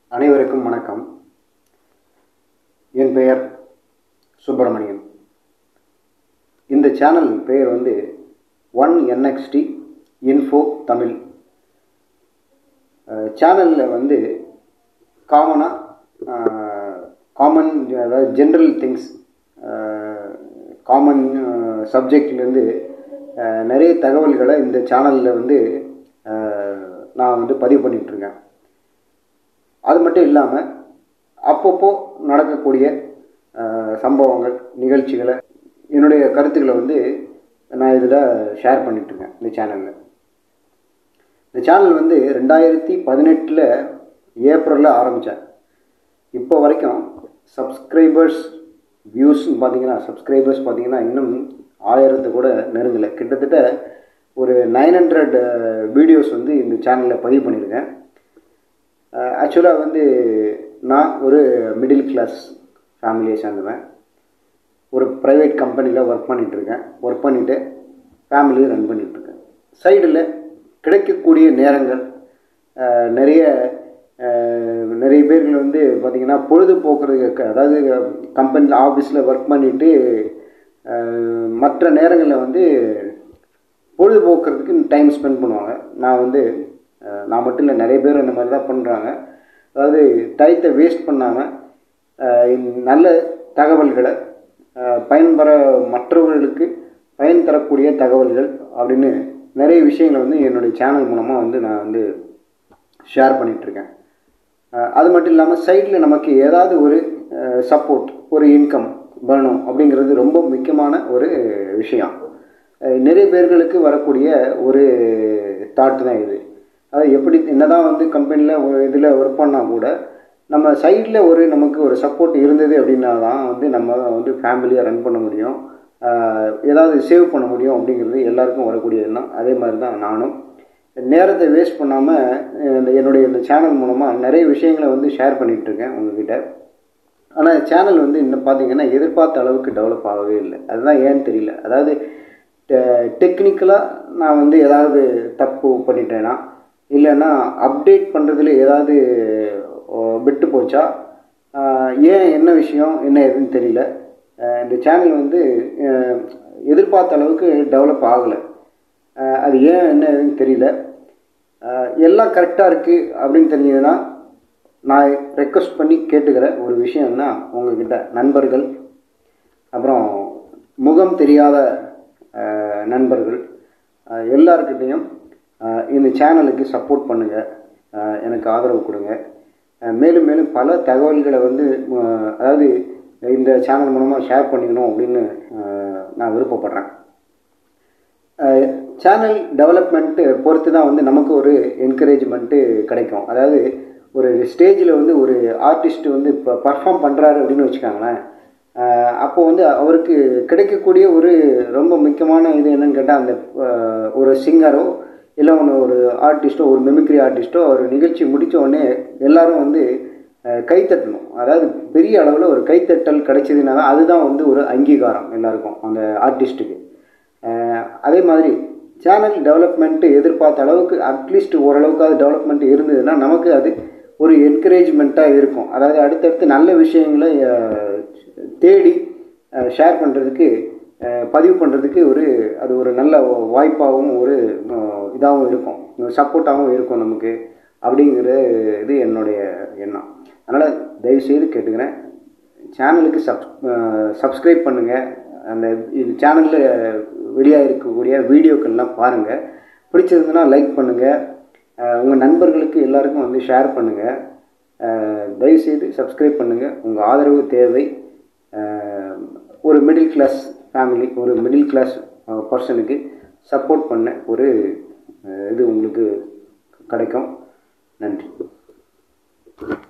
அனைவருக்கும் வணக்கம் என் பெயர் சுப்பிரமணியன் இந்த சேனல் பெயர் வந்து ஒன் என்எக்ஸ்டி இன்ஃபோ தமிழ் சேனலில் வந்து காமனாக காமன் அதாவது ஜென்ரல் திங்ஸ் காமன் சப்ஜெக்ட்லேருந்து நிறைய தகவல்களை இந்த சேனலில் வந்து அஹ், நான் வந்து பதிவு பண்ணிகிட்ருக்கேன் அது மட்டும் இல்லாமல் அப்பப்போ நடக்கக்கூடிய அஹ், சம்பவங்கள் நிகழ்ச்சிகளை என்னுடைய கருத்துக்களை வந்து நான் இதில் ஷேர் பண்ணிகிட்ருக்கேன் இந்த சேனலில் இந்த சேனல் வந்து ரெண்டாயிரத்தி பதினெட்டில் ஏப்ரலில் ஆரம்பித்தேன் இப்போ வரைக்கும் சப்ஸ்கிரைபர்ஸ் வியூஸ்ன்னு பார்த்தீங்கன்னா சப்ஸ்கிரைபர்ஸ் பார்த்தீங்கன்னா இன்னும் ஆயிரத்து கூட நெருங்கலை கிட்டத்தட்ட ஒரு நைன் ஹண்ட்ரட் வீடியோஸ் வந்து இந்த சேனலில் பதிவு பண்ணியிருக்கேன் ஆக்சுவலாக வந்து நான் ஒரு மிடில் கிளாஸ் ஃபேமிலியை சேர்ந்தவன் ஒரு ப்ரைவேட் கம்பெனியில் ஒர்க் பண்ணிகிட்ருக்கேன் ஒர்க் பண்ணிவிட்டு ஃபேமிலியை ரன் பண்ணிகிட்ருக்கேன் சைடில் கிடைக்கக்கூடிய நேரங்கள் அஹ், நிறைய அஹ், நிறைய பேர்கள் வந்து பார்த்திங்கன்னா பொழுதுபோக்குறதுக்கு அதாவது கம்பெனியில் ஆஃபீஸில் ஒர்க் பண்ணிவிட்டு மற்ற நேரங்களில் வந்து பொழுதுபோக்குறதுக்கு டைம் ஸ்பெண்ட் பண்ணுவாங்க நான் வந்து அஹ், நான் மட்டும் இல்லை நிறைய பேர் இந்த மாதிரி தான் பண்ணுறாங்க அதாவது டயத்தை வேஸ்ட் பண்ணாமல் நல்ல தகவல்களை அஹ், பயன்பெற மற்றவர்களுக்கு பயன் தரக்கூடிய தகவல்கள் அப்படின்னு நிறைய விஷயங்களை வந்து என்னுடைய சேனல் மூலமாக வந்து நான் வந்து ஷேர் பண்ணிகிட்ருக்கேன் அது மட்டும் இல்லாமல் சைடில் நமக்கு ஏதாவது ஒரு சப்போர்ட் ஒரு இன்கம் வேணும் அப்படிங்கிறது ரொம்ப முக்கியமான ஒரு விஷயம் அஹ் நிறைய பேர்களுக்கு வரக்கூடிய ஒரு தாட் தான் இது அது எப்படி என்னதான் வந்து கம்பெனியில் ஒரு இதில் ஒர்க் பண்ணால் கூட நம்ம சைடில் ஒரு நமக்கு ஒரு சப்போர்ட் இருந்தது அப்படின்னா தான் வந்து நம்ம வந்து ஃபேமிலியாக ரன் பண்ண முடியும் அஹ் ஏதாவது சேவ் பண்ண முடியும் அப்படிங்கிறது எல்லாருக்கும் வரக்கூடிய எண்ணம் அதே மாதிரி தான் நானும் நேரத்தை வேஸ்ட் பண்ணாமல் இந்த என்னுடைய இந்த சேனல் மூலமாக நிறைய விஷயங்களை வந்து ஷேர் பண்ணிகிட்டு இருக்கேன் உங்ககிட்ட ஆனால் சேனல் வந்து இன்னும் பார்த்தீங்கன்னா எதிர்பார்த்த அளவுக்கு டெவலப் ஆகவே இல்லை அதுதான் ஏன்னு தெரியல அதாவது டெக்னிக்கலாக நான் வந்து ஏதாவது தப்பு பண்ணிட்டேனா இல்லைன்னா அப்டேட் பண்ணுறதுல ஏதாவது ஓ, விட்டு போச்சா ஆஹ், ஏன் என்ன விஷயம் என்ன ஏதுன்னு தெரியல ஆஹ், இந்த சேனல் வந்து ஆஹ், எதிர்பார்த்த அளவுக்கு டெவலப் ஆகலை ஆஹ், அது ஏன் என்ன ஏதுன்னு தெரியல ஆஹ், எல்லாம் கரெக்டாக இருக்குது அப்படின்னு தெரிஞ்சதுன்னா நான் ரெக்வஸ்ட் பண்ணி கேட்டுக்கிற ஒரு விஷயம்னா உங்ககிட்ட நண்பர்கள் அப்புறம் முகம் தெரியாத அஹ், நண்பர்கள் அஹ், எல்லார்கிட்டேயும் அஹ், இந்த சேனலுக்கு சப்போர்ட் பண்ணுங்கள் எனக்கு ஆதரவு கொடுங்க அஹ், மேலும் மேலும் பல தகவல்களை வந்து அஹ், அதாவது இந்த சேனல் மூலமாக ஷேர் பண்ணிக்கணும் அப்படின்னு அஹ், நான் விருப்பப்படுறேன் சேனல் டெவலப்மெண்ட்டு பொறுத்து தான் வந்து நமக்கு ஒரு என்கரேஜ்மெண்ட்டு கிடைக்கும் அதாவது ஒரு ஸ்டேஜில் வந்து ஒரு ஆர்டிஸ்ட் வந்து இப்போ பர்ஃபார்ம் பண்ணுறாரு அப்படின்னு வச்சுக்கோங்களேன் அஹ் அப்போ வந்து அவருக்கு கிடைக்கக்கூடிய ஒரு ரொம்ப முக்கியமான இது என்னன்னு கேட்டால் அந்த அஹ், ஒரு சிங்கரோ இல்லை ஒன்று ஒரு ஆர்டிஸ்ட்டோ ஒரு மிமிக்ரி ஆர்டிஸ்ட்டோ ஒரு நிகழ்ச்சி முடித்த உடனே எல்லாரும் வந்து அஹ், கைத்தட்டணும் அதாவது பெரிய அளவில் ஒரு கைத்தட்டல் கிடைச்சதுன்னா தான் அதுதான் வந்து ஒரு அங்கீகாரம் எல்லாருக்கும் அந்த ஆர்டிஸ்ட்டுக்கு அஹ் அதே மாதிரி சேனல் டெவலப்மெண்ட்டு எதிர்பார்த்த அளவுக்கு அட்லீஸ்ட் ஓரளவுக்காவது டெவலப்மெண்ட் இருந்ததுன்னா நமக்கு அது ஒரு என்கரேஜ்மெண்ட்டாக இருக்கும் அதாவது அடுத்தடுத்து நல்ல விஷயங்களை அஹ், தேடி ஷேர் பண்ணுறதுக்கு பதிவு பண்ணுறதுக்கு ஒரு அது ஒரு நல்ல வாய்ப்பாகவும் ஒரு அஹ், இதாகவும் இருக்கும் சப்போர்ட்டாகவும் இருக்கும் நமக்கு அப்படிங்கிற இது என்னுடைய எண்ணம் அதனால் தயவுசெய்து கேட்டுக்கிறேன் சேனலுக்கு சப் சப்ஸ்கிரைப் பண்ணுங்கள் அந்த இது சேனலில் வெளியாக இருக்கக்கூடிய வீடியோக்கள்லாம் பாருங்கள் பிடிச்சிருந்ததுன்னா லைக் பண்ணுங்கள் உங்கள் நண்பர்களுக்கு எல்லாருக்கும் வந்து ஷேர் பண்ணுங்கள் தயவுசெய்து சப்ஸ்கிரைப் பண்ணுங்கள் உங்கள் ஆதரவு தேவை அஹ், ஒரு மிடில் கிளாஸ் ஃபேமிலி ஒரு மிடில் கிளாஸ் பர்சனுக்கு சப்போர்ட் பண்ண ஒரு அஹ், இது உங்களுக்கு கிடைக்கும் நன்றி